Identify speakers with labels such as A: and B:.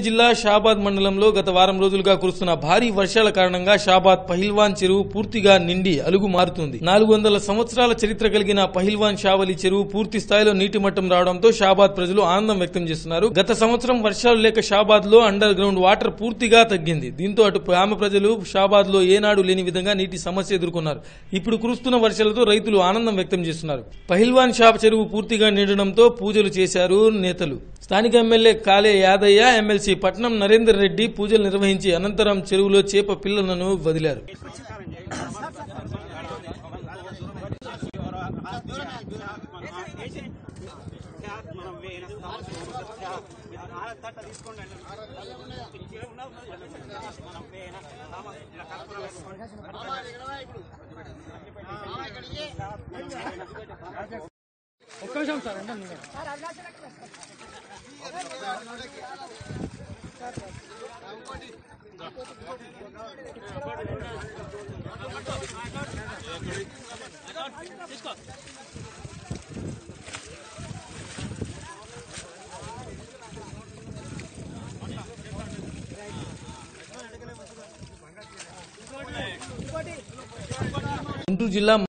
A: జిల్లా షాబాద్ మండలంలో గత వారం రోజులుగా కురుస్తున్న భారీ వర్షాల కారణంగా షాబాద్ పహిల్వాన్ చెరువు పూర్తిగా నిండి అలుగు మారుతుంది నాలుగు వందల సంవత్సరాల చరిత్ర కలిగిన పహిల్వాన్ షావలి చెరువు పూర్తి స్థాయిలో నీటి మట్టం రావడంతో షాబాద్ ప్రజలు ఆనందం వ్యక్తం చేస్తున్నారు గత సంవత్సరం వర్షాలు లేక షాబాద్ లో అండర్ గ్రౌండ్ వాటర్ పూర్తిగా తగ్గింది దీంతో అటు గ్రామ ప్రజలు షాబాద్ లో ఏనాడు లేని విధంగా నీటి సమస్య ఎదుర్కొన్నారు ఇప్పుడు కురుస్తున్న వర్షాలతో రైతులు ఆనందం వ్యక్తం చేస్తున్నారు పహిల్వాన్ షాప్ చెరువు పూర్తిగా నిండడంతో పూజలు చేశారు నేతలు స్థానిక ఎమ్మెల్యే కాలే యాదయ్య ఎమ్మెల్సీ పట్నం నరేందర్ రెడ్డి పూజలు నిర్వహించి అనంతరం చెరువులో చేప పిల్లలను వదిలారు గుంటూరు జిల్లా